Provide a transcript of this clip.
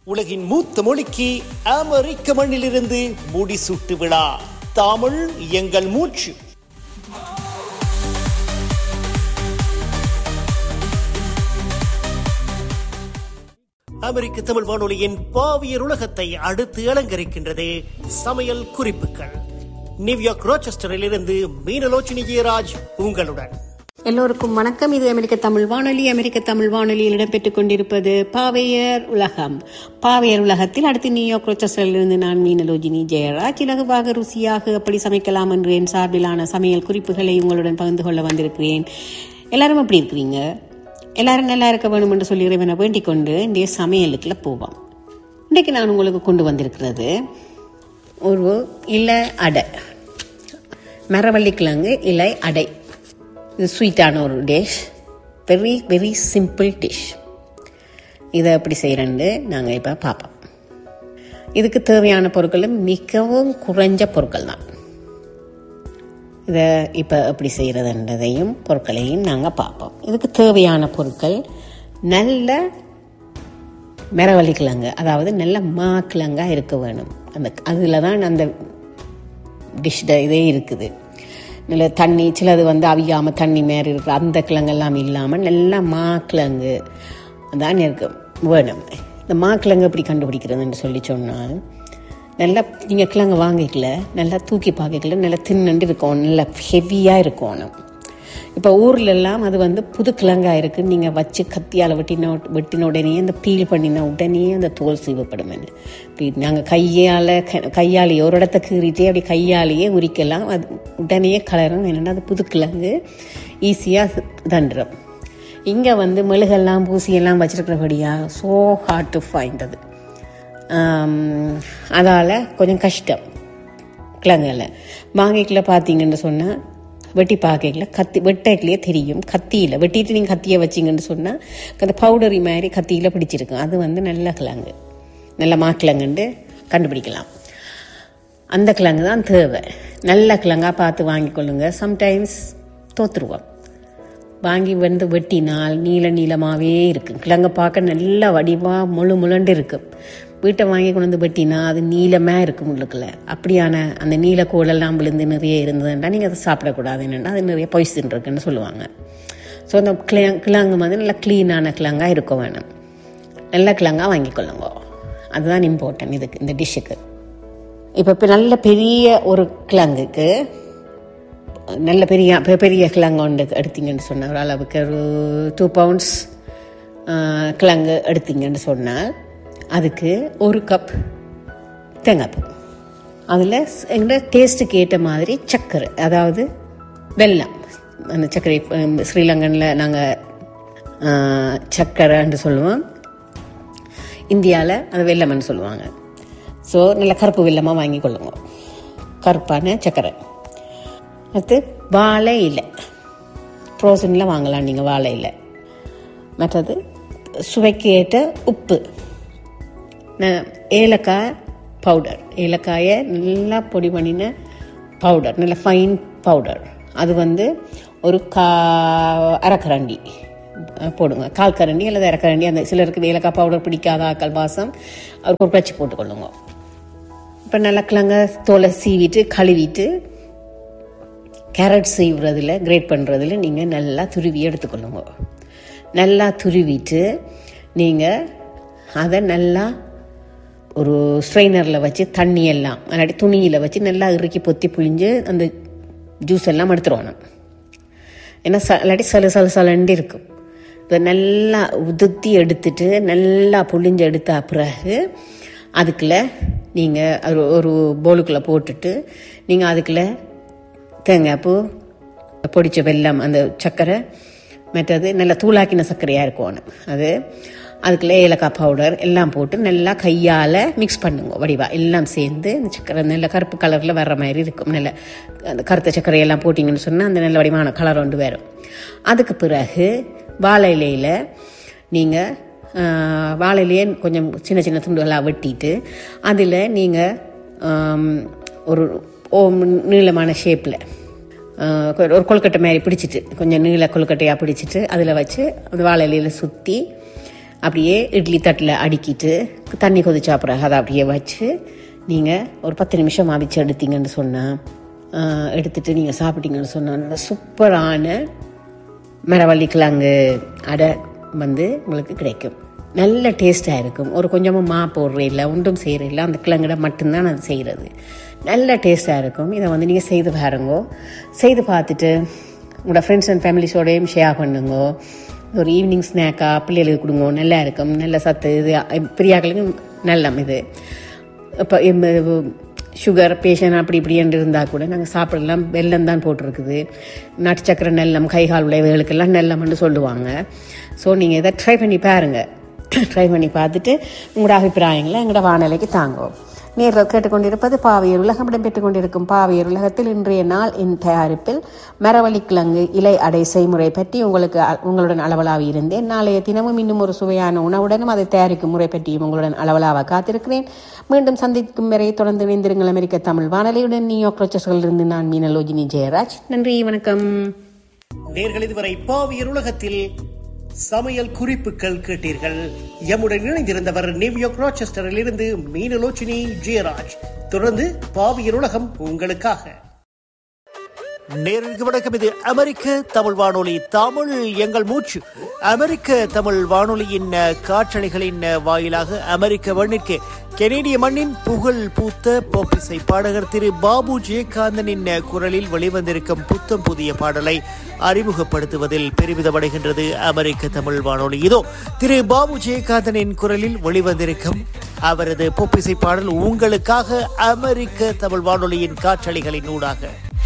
உலகின் மூத்த மொழிக்கு அமெரிக்க மண்ணிலிருந்து முடிசூட்டு விழா தமிழ் எங்கள் மூச்சு அமெரிக்க தமிழ் வானொலியின் பாவியர் உலகத்தை அடுத்து அலங்கரிக்கின்றது சமையல் குறிப்புகள் நியூயார்க் ரோச்செஸ்டரில் இருந்து மீனலோச்சினி ஜெயராஜ் உங்களுடன் எல்லோருக்கும் வணக்கம் இது அமெரிக்க தமிழ் வானொலி அமெரிக்க தமிழ் வானொலியில் இடம்பெற்றுக் கொண்டிருப்பது பாவையர் உலகம் பாவையர் உலகத்தில் அடுத்து நியூயார்க் ரோச்சஸ்டரிலிருந்து நான் மீனலோஜினி ஜெயராஜ் இலகுவாக ருசியாக எப்படி சமைக்கலாம் என்று என் சார்பிலான சமையல் குறிப்புகளை உங்களுடன் பகிர்ந்து கொள்ள வந்திருக்கிறேன் எல்லாரும் எப்படி இருக்கிறீங்க எல்லாரும் நல்லா இருக்க வேணும் என்று சொல்லி இறைவனை வேண்டிக் கொண்டு இன்றைய சமையலுக்குள்ள போவோம் இன்றைக்கு நான் உங்களுக்கு கொண்டு வந்திருக்கிறது ஒரு இலை அடை மரவள்ளிக்கிழங்கு இலை அடை இது ஸ்வீட்டான ஒரு dish very very simple dish இதை எப்படி செய்கிறேன்னு நாங்கள் இப்போ பார்ப்போம் இதுக்கு தேவையான பொருட்களும் மிகவும் குறைஞ்ச பொருட்கள் தான் இதை இப்போ எப்படி செய்கிறதுன்றதையும் பொருட்களையும் நாங்கள் பார்ப்போம் இதுக்கு தேவையான பொருட்கள் நல்ல மிரவள்ளிக்கிழங்கு அதாவது நல்ல மாக்கிழங்காக இருக்க வேணும் அந்த அதில் தான் அந்த டிஷ் இதே இருக்குது நல்ல தண்ணி சிலது வந்து அவியாமல் தண்ணி மாரி இருக்கிற அந்த கிழங்கெல்லாம் இல்லாமல் நல்லா மாக்கிழங்கு தான் இருக்கு வேணும் இந்த மாக்கிழங்கு எப்படி கண்டுபிடிக்கிறதுன்னு சொல்லி சொன்னால் நல்லா நீங்கள் கிழங்கு வாங்கிக்கல நல்லா தூக்கி பார்க்கல நல்லா தின்னண்டு இருக்கணும் நல்லா ஹெவியாக இருக்கணும் இப்போ ஊர்லெல்லாம் அது வந்து புது கிழங்காக இருக்குது நீங்கள் வச்சு கத்தியால் வெட்டின வெட்டின உடனே அந்த பீல் பண்ணின உடனே அந்த தோல் சீவப்படும் இப்படி நாங்கள் கையால் கையாலேயே ஒரு இடத்த கீறிட்டே அப்படி கையாலேயே உரிக்கலாம் அது உடனே கலரும் என்னென்னா அது புது கிழங்கு ஈஸியாக தண்டுறோம் இங்கே வந்து மெழுகெல்லாம் பூசியெல்லாம் வச்சுருக்கிறபடியா ஸோ ஹார்ட் டு ஃபைண்ட் அது அதால் கொஞ்சம் கஷ்டம் கிழங்குல வாங்கிக்கல பார்த்தீங்கன்னு சொன்னால் வெட்டி பார்க்கல கத்தி வெட்டைக்கிலேயே தெரியும் கத்தியில் வெட்டிட்டு நீங்கள் கத்தியை வச்சிங்கன்னு சொன்னால் அந்த பவுடரி மாதிரி கத்தியில் பிடிச்சிருக்கும் அது வந்து நல்ல கிழங்கு நல்ல மாக்கிழங்குண்டு கண்டுபிடிக்கலாம் அந்த கிழங்கு தான் தேவை நல்ல கிழங்காக பார்த்து வாங்கிக்கொள்ளுங்க சம்டைம்ஸ் தோற்றுருவோம் வாங்கி வந்து வெட்டினால் நீள நீளமாகவே இருக்கும் கிழங்க பார்க்க நல்ல வடிவாக முழு முழண்டு இருக்கும் வீட்டை வாங்கி கொண்டு வந்து வெட்டினா அது நீளமாக இருக்கும் உள்ளுக்குள்ள அப்படியான அந்த நீலக்கோளெல்லாம் விழுந்து நிறைய இருந்ததுன்னா நீங்கள் அதை சாப்பிடக்கூடாது என்னென்னா அது நிறைய பொய்சன் இருக்குன்னு சொல்லுவாங்க ஸோ அந்த கிழங் கிழங்கு வந்து நல்லா க்ளீனான கிழங்காக இருக்க வேணும் நல்ல கிழங்காக வாங்கிக்கொள்ளுங்க அதுதான் இம்பார்ட்டன்ட் இதுக்கு இந்த டிஷ்ஷுக்கு இப்போ இப்போ நல்ல பெரிய ஒரு கிழங்குக்கு நல்ல பெரிய பெரிய கிழங்கு ஒன்று எடுத்தீங்கன்னு சொன்னால் ஒரு அளவுக்கு ஒரு டூ பவுண்ட்ஸ் கிழங்கு எடுத்தீங்கன்னு சொன்னால் அதுக்கு ஒரு கப் தேங்காய்ப்பூ அதில் எங்களோட டேஸ்ட்டுக்கு ஏற்ற மாதிரி சர்க்கரை அதாவது வெல்லம் அந்த சர்க்கரை ஸ்ரீலங்கனில் நாங்கள் சர்க்கரைன்னு சொல்லுவோம் இந்தியாவில் அது வெல்லம்னு சொல்லுவாங்க ஸோ நல்ல கருப்பு வெல்லமாக வாங்கி கொள்ளுங்க கருப்பான சர்க்கரை அடுத்து வாழை இலை ஃப்ரோசனில் வாங்கலாம் நீங்கள் வாழை இலை மற்றது சுவைக்கு ஏற்ற உப்பு ஏலக்காய் பவுடர் ஏலக்காயை நல்லா பொடி பண்ணின பவுடர் நல்ல ஃபைன் பவுடர் அது வந்து ஒரு கா அரைக்கரண்டி போடுங்க கால் கரண்டி அல்லது அரைக்கரண்டி அந்த சிலருக்கு ஏலக்காய் பவுடர் பிடிக்காத ஆக்கள் வாசம் அவருக்கு ஒரு பச்சு போட்டுக்கொள்ளுங்க இப்போ நல்லா கிழங்க தோலை சீவிட்டு கழுவிட்டு கேரட் சீவுறதுல கிரேட் பண்ணுறதுல நீங்கள் நல்லா துருவி எடுத்துக்கொள்ளுங்க நல்லா துருவிட்டு நீங்கள் அதை நல்லா ஒரு ஸ்ட்ரெயினரில் வச்சு தண்ணி எல்லாம் இல்லாட்டி துணியில் வச்சு நல்லா இறுக்கி பொத்தி புழிஞ்சு அந்த ஜூஸ் எல்லாம் எடுத்துருவானு ஏன்னா ச இல்லாட்டி சல சல சலண்டு இருக்கும் இதை நல்லா உதுத்தி எடுத்துட்டு நல்லா புழிஞ்சு எடுத்த பிறகு அதுக்குள்ளே நீங்கள் ஒரு ஒரு பவுலுக்குள்ளே போட்டுட்டு நீங்கள் அதுக்குள்ளே தேங்காய் பூ பொடிச்ச வெல்லம் அந்த சர்க்கரை மற்றது நல்லா தூளாக்கின சர்க்கரையாக இருக்கும் அது அதுக்குள்ளே ஏலக்காய் பவுடர் எல்லாம் போட்டு நல்லா கையால் மிக்ஸ் பண்ணுங்க வடிவா எல்லாம் சேர்ந்து இந்த சக்கரை நல்ல கருப்பு கலரில் வர்ற மாதிரி இருக்கும் நல்ல அந்த கருத்த சர்க்கரையெல்லாம் போட்டிங்கன்னு சொன்னால் அந்த நல்ல வடிவான கலர் ஒன்று வரும் அதுக்கு பிறகு வாழை இலையில் நீங்கள் வாழையிலேயே கொஞ்சம் சின்ன சின்ன துண்டுகளாக வெட்டிட்டு அதில் நீங்கள் ஒரு ஓ நீளமான ஷேப்பில் ஒரு கொழுக்கட்டை மாதிரி பிடிச்சிட்டு கொஞ்சம் நீள கொழுக்கட்டையாக பிடிச்சிட்டு அதில் வச்சு அந்த வாழை இலையில் சுற்றி அப்படியே இட்லி தட்டில் அடுக்கிட்டு தண்ணி கொதிச்சா பிறகு அதை அப்படியே வச்சு நீங்கள் ஒரு பத்து நிமிஷம் அவிச்சு எடுத்தீங்கன்னு சொன்னால் எடுத்துட்டு நீங்கள் சாப்பிட்டீங்கன்னு சொன்னால் நல்ல சூப்பரான மரவள்ளி கிழங்கு அடை வந்து உங்களுக்கு கிடைக்கும் நல்ல டேஸ்ட்டாக இருக்கும் ஒரு கொஞ்சமாக மா போடுற இல்லை ஒன்றும் செய்கிற இல்லை அந்த கிழங்குட மட்டும்தான் அது செய்கிறது நல்ல டேஸ்ட்டாக இருக்கும் இதை வந்து நீங்கள் செய்து பாருங்கோ செய்து பார்த்துட்டு உங்களோட ஃப்ரெண்ட்ஸ் அண்ட் ஃபேமிலிஸோடையும் ஷேர் பண்ணுங்க ஒரு ஈவினிங் ஸ்நாக்காக பிள்ளைகளுக்கு கொடுங்க நல்லா இருக்கும் நல்ல சத்து இது பிரியாக்களுக்கு நல்ல இது இப்போ சுகர் பேஷண்ட் அப்படி இப்படின்னு இருந்தால் கூட நாங்கள் சாப்பிடலாம் வெல்லம் தான் போட்டிருக்குது நாட்டு சக்கரை நெல்லம் கை கால் உழைவுகளுக்கெல்லாம் நெல்லம்னு சொல்லுவாங்க ஸோ நீங்கள் இதை ட்ரை பண்ணி பாருங்கள் ட்ரை பண்ணி பார்த்துட்டு உங்களோட அபிப்பிராயங்களை எங்களோட வானிலைக்கு தாங்கும் நேரில் கேட்டுக்கொண்டிருப்பது பாவையர் உலகம் இடம்பெற்றுக் கொண்டிருக்கும் பாவையர் உலகத்தில் இன்றைய நாள் என் தயாரிப்பில் மரவள்ளிக்கிழங்கு இலை அடை செய்முறை பற்றி உங்களுக்கு உங்களுடன் அளவலாவி இருந்தேன் நாளைய தினமும் இன்னும் ஒரு சுவையான உணவுடனும் அதை தயாரிக்கும் முறை பற்றியும் உங்களுடன் அளவலாக காத்திருக்கிறேன் மீண்டும் சந்திக்கும் வரை தொடர்ந்து இணைந்திருங்கள் அமெரிக்க தமிழ் வானொலியுடன் நியூயார்க் இருந்து நான் மீனலோஜினி ஜெயராஜ் நன்றி வணக்கம் நேர்கள் இதுவரை பாவியர் உலகத்தில் சமையல் குறிப்புகள் கேட்டீர்கள் எம்முடன் இணைந்திருந்தவர் நியூயார்க் ராச்செஸ்டரில் இருந்து மீனலோச்சினி ஜெயராஜ் தொடர்ந்து பாவியர் உலகம் உங்களுக்காக நேருக்கு வணக்கம் இது அமெரிக்க தமிழ் வானொலி தமிழ் எங்கள் மூச்சு அமெரிக்க தமிழ் வானொலியின் காற்றலைகளின் வாயிலாக அமெரிக்க மண்ணிற்கு கெனேடிய மண்ணின் புகழ் பூத்த போப்பிசை பாடகர் திரு பாபு ஜெயகாந்தனின் குரலில் வெளிவந்திருக்கும் புத்தம் புதிய பாடலை அறிமுகப்படுத்துவதில் பெருமிதமடைகின்றது அமெரிக்க தமிழ் வானொலி இதோ திரு பாபு ஜெயகாந்தனின் குரலில் வெளிவந்திருக்கும் அவரது பொப்பிசை பாடல் உங்களுக்காக அமெரிக்க தமிழ் வானொலியின் காற்றலைகளின் ஊடாக